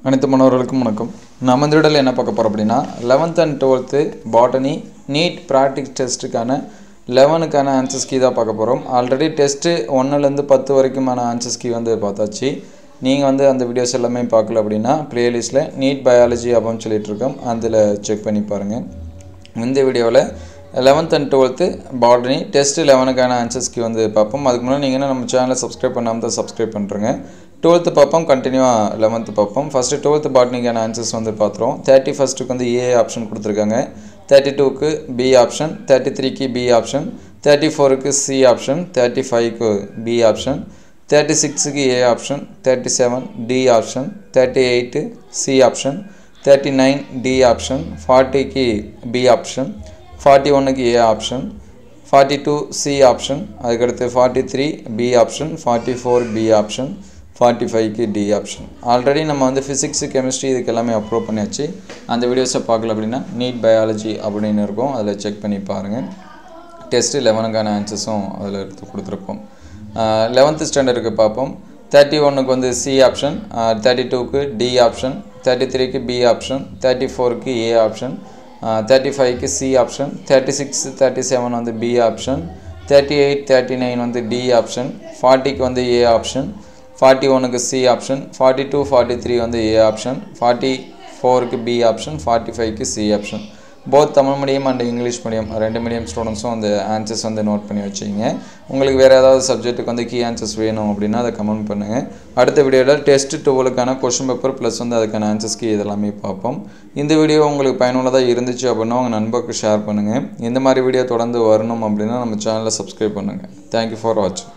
அனைத்து மாணவர்களுக்கும் வணக்கம் நம்ம இந்த வீடியோவில் என்ன பார்க்க போகிறோம் அப்படின்னா eleventh and twelfth botany NEET practice டெஸ்ட்டுக்கான லெவனுக்கான ஆன்சர்ஸ் கீ தான் பார்க்க போகிறோம் ஆல்ரெடி டெஸ்ட்டு ஒன்றுலேருந்து பத்து வரைக்குமான ஆன்சர்ஸ் கீ வந்து பார்த்தாச்சு நீங்கள் வந்து அந்த வீடியோஸ் எல்லாமே பார்க்கல அப்படின்னா ப்ளேலிஸ்ட்டில் நீட் பயாலஜி அப்படின்னு சொல்லிட்டு இருக்கோம் அதில் செக் பண்ணி பாருங்கள் இந்த வீடியோவில் eleventh and twelfth botany test லெவனுக்கான ஆன்சர்ஸ்க்கு வந்து பார்ப்போம் அதுக்கு முன்னாடி நீங்கள் நம்ம சேனலை சப்ஸ்கிரைப் பண்ணாமல் தான் சப்ஸ்கிரைப் பண்ணுறேங்க டுவெல்த்து பார்ப்போம் கண்டினியூவாக லெவன்த்து பார்ப்போம் ஃபஸ்ட்டு டுவெல்த்து பாட்னிக்கான ஆன்சர்ஸ் வந்து பார்த்துருவோம் தேர்ட்டி ஃபஸ்ட்டுக்கு வந்து ஏ ஆப்ஷன் கொடுத்துருக்காங்க தேர்ட்டி டூக்கு பி ஆப்ஷன் தேர்ட்டி த்ரீக்கு பி ஆப்ஷன் தேர்ட்டி ஃபோருக்கு சி ஆப்ஷன் தேர்ட்டி ஃபைவ்க்கு பி ஆப்ஷன் தேர்ட்டி சிக்ஸுக்கு A option thirty seven D option thirty eight C option thirty nine D option ஃபார்ட்டிக்கு பி ஆப்ஷன் ஃபார்ட்டி ஒன்றுக்கு A option forty two C option அதுக்கடுத்து forty three B option forty four B option forty ஃபைவ்க்கு D option already நம்ம வந்து physics chemistry இதுக்கு எல்லாமே upload பண்ணியாச்சு அந்த வீடியோஸை பார்க்கல அப்படின்னா நீட் பயாலஜி அப்படின்னு இருக்கும் அதில் செக் பண்ணி பாருங்கள் டெஸ்ட்டு லெவனுக்கான ஆன்சர்ஸும் அதில் எடுத்து கொடுத்துருப்போம் லெவன்த்து ஸ்டாண்டர்டுக்கு பார்ப்போம் தேர்ட்டி ஒன்றுக்கு வந்து சி ஆப்ஷன் தேர்ட்டி டூக்கு டி ஆப்ஷன் தேர்ட்டி த்ரீக்கு பி ஆப்ஷன் தேர்ட்டி ஃபோருக்கு ஏ ஆப்ஷன் தேர்ட்டி ஃபைவ்க்கு C option thirty six thirty seven வந்து B option thirty eight thirty nine வந்து டி ஆப்ஷன் ஃபார்ட்டிக்கு வந்து ஏ ஆப்ஷன் ஃபார்ட்டி ஒனுக்கு C option forty two forty three வந்து A option forty ஃபோருக்கு B option forty ஃபைவ்க்கு C option both Tamil medium and English medium ரெண்டு medium ஸ்டூடெண்ட்ஸும் அந்த ஆன்சர்ஸ் வந்து நோட் பண்ணி வச்சிங்க உங்களுக்கு வேறு ஏதாவது சப்ஜெக்ட்டுக்கு வந்து கீ ஆன்சர்ஸ் வேணும் அப்படின்னா அதை கமெண்ட் பண்ணுங்கள் அடுத்த வீடியோவில் டெஸ்ட் டுவெலுக்கான கொஷின் பேப்பர் ப்ளஸ் வந்து அதுக்கான ஆன்சர்ஸ் கீ இதெல்லாமே பார்ப்போம் இந்த வீடியோ உங்களுக்கு பயனுள்ளதாக இருந்துச்சு அப்படின்னா உங்கள் நண்பருக்கு ஷேர் பண்ணுங்கள் இந்த மாதிரி வீடியோ தொடர்ந்து வரணும் அப்படின்னா நம்ம சேனலை சப்ஸ்கிரைப் பண்ணுங்கள் தேங்க்யூ ஃபார் வாட்சிங்